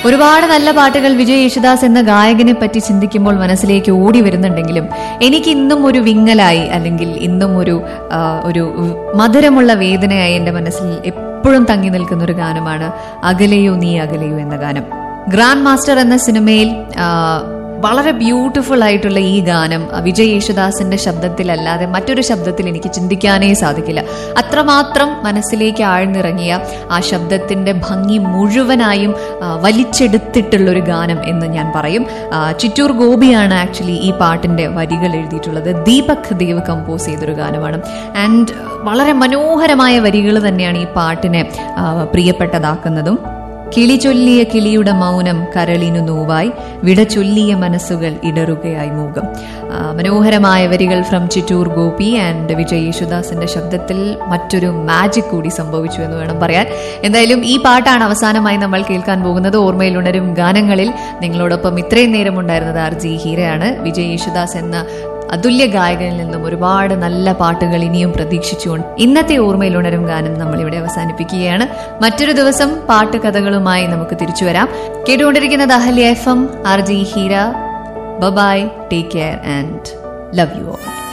ഒരുപാട് നല്ല പാട്ടുകൾ വിജയ് യേശുദാസ് എന്ന ഗായകനെ പറ്റി ചിന്തിക്കുമ്പോൾ മനസ്സിലേക്ക് ഓടി വരുന്നുണ്ടെങ്കിലും എനിക്ക് ഇന്നും ഒരു വിങ്ങലായി അല്ലെങ്കിൽ ഇന്നും ഒരു ആ, ഒരു മധുരമുള്ള വേദനയായി എൻ്റെ മനസ്സിൽ എപ്പോഴും തങ്ങി നിൽക്കുന്ന ഒരു ഗാനമാണ് അകലെയോ നീ അകലെയോ എന്ന ഗാനം ഗ്രാൻഡ് മാസ്റ്റർ എന്ന സിനിമയിൽ ആ, വളരെ ബ്യൂട്ടിഫുൾ ആയിട്ടുള്ള ഈ ഗാനം ആ, വിജയ് യേശുദാസിന്റെ ശബ്ദത്തിലല്ലാതെ മറ്റൊരു ശബ്ദത്തിൽ എനിക്ക് ചിന്തിക്കാനേ സാധിക്കില്ല അത്രമാത്രം മനസ്സിലേക്ക് ആഴ്ന്നിറങ്ങിയ ആ ശബ്ദത്തിന്റെ ഭംഗി മുഴുവനായും ആ, വലിച്ചെടുത്തിട്ടുള്ള ഒരു ഗാനം എന്ന് ഞാൻ പറയും ആ, ചിറ്റൂർ ഗോപിയാണ് ആക്ച്വലി ഈ പാട്ടിന്റെ വരികൾ എഴുതിയിട്ടുള്ളത് ദീപക് ദേവ് കമ്പോസ് ചെയ്തൊരു ഗാനമാണ് ആൻഡ് വളരെ മനോഹരമായ വരികൾ തന്നെയാണ് ഈ പാട്ടിനെ ആ, പ്രിയപ്പെട്ടതാക്കുന്നതും കിളി ചൊല്ലിയ കിളിയുടെ മൗനം കരളിനു നോവായി വിട ചൊല്ലിയ മനസ്സുകൾ ഇടറുകയായി മൂകം ആ, മനോഹരമായ വരികൾ ഫ്രം ചിറ്റൂർ ഗോപി ആൻഡ് വിജയ് യേശുദാസിന്റെ ശബ്ദത്തിൽ മറ്റൊരു മാജിക് കൂടി സംഭവിച്ചു എന്ന് വേണം പറയാൻ എന്തായാലും ഈ പാട്ടാണ് അവസാനമായി നമ്മൾ കേൾക്കാൻ പോകുന്നത് ഓർമ്മയിൽ ഉണരും ഗാനങ്ങളിൽ നിങ്ങളോടൊപ്പം ഇത്രയും നേരം ഉണ്ടായിരുന്നത് ആർ ജി ഹീരയാണ് വിജയ് യേശുദാസ് എന്ന അതുല്യ ഗായകനിൽ നിന്നും ഒരുപാട് നല്ല പാട്ടുകൾ ഇനിയും പ്രതീക്ഷിച്ചുകൊണ്ട് ഇന്നത്തെ ഓർമ്മയിൽ ഉണരും ഗാനം നമ്മൾ ഇവിടെ അവസാനിപ്പിക്കുകയാണ് മറ്റൊരു ദിവസം പാട്ട് കഥകളുമായി നമുക്ക് തിരിച്ചു വരാം കേട്ടുകൊണ്ടിരിക്കുന്നത് Ahalya F M R G Heera bye bye take care and love you all